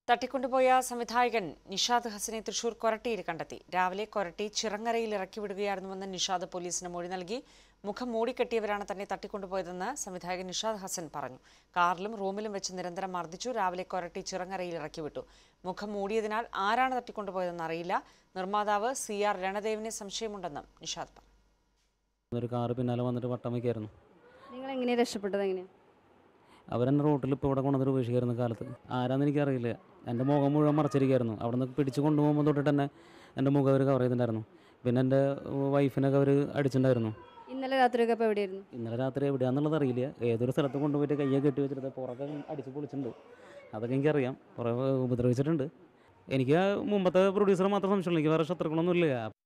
തട്ടിക്കൊണ്ടുപോയ സംവിധായകൻ നിഷാദ് ഹസനെ തൃശൂർ കൊരട്ടിയിൽ കണ്ടെത്തി രാവിലെ കൊരട്ടി ചിറങ്ങരയിൽ ഇറക്കി വിടുകയായിരുന്നുവെന്ന് നിഷാദ് പോലീസിന് മൊഴി നൽകി മുഖം മൂടിക്കെട്ടിയവരാണ് തന്നെ തട്ടിക്കൊണ്ടുപോയതെന്ന് സംവിധായകൻ നിഷാദ് ഹസൻ പറഞ്ഞു കാറിലും റൂമിലും വെച്ച് നിരന്തരം മർദ്ദിച്ചു രാവിലെ കൊരട്ടി ചിറങ്ങരയിൽ ഇറക്കി വിട്ടു മുഖം മൂടിയതിനാൽ ആരാണ് തട്ടിക്കൊണ്ടുപോയതെന്ന് അറിയില്ല നിർമ്മാതാവ് സി ആർ രണദേവിനെ സംശയമുണ്ടെന്നും നിഷാദ് പറഞ്ഞു ഒരു കാറ് പിന്നാലെ വന്നിട്ട് വട്ടം വയ്ക്കായിരുന്നു നിങ്ങൾ എങ്ങനെയാണ് രക്ഷപ്പെട്ടത് എങ്ങനെയാണ് അവരെന്നെ റോട്ടിൽ ഇപ്പോൾ ഇവിടെ കൊണ്ടുവന്നിട്ട് ഉപേക്ഷിക്കായിരുന്നു കാലത്ത് ആരാന്ന് എനിക്കറിയില്ല എൻ്റെ മുഖം മുഴുവൻ മറച്ചിരിക്കായിരുന്നു അവിടെ നിന്ന് പിടിച്ച് കൊണ്ടുപോകുമ്പോൾ തൊട്ടിട്ട് തന്നെ എൻ്റെ മുഖം അവർ കവർ ചെയ്തിട്ടുണ്ടായിരുന്നു പിന്നെ എൻ്റെ വൈഫിനൊക്കെ അവർ അടിച്ചിട്ടുണ്ടായിരുന്നു ഇന്നലെ രാത്രിയൊക്കെ അപ്പോൾ എവിടെയായിരുന്നു ഇന്നലെ രാത്രി എവിടെയാണെന്നുള്ളത് അറിയില്ല ഏതൊരു സ്ഥലത്ത് കൊണ്ടുപോയിട്ട് കയ്യെ കെട്ടി വെച്ചിട്ട് പുറകെ അടിച്ച് പൊളിച്ചിട്ടുണ്ട് അതൊക്കെ എനിക്കറിയാം കുറേ ഉപദ്രവിച്ചിട്ടുണ്ട് എനിക്ക് ആ മുമ്പത്തെ പ്രൊഡ്യൂസർ മാത്രം സംശയമുള്ളൂ എനിക്ക് വേറെ ശത്രുക്കളൊന്നും ഇല്ല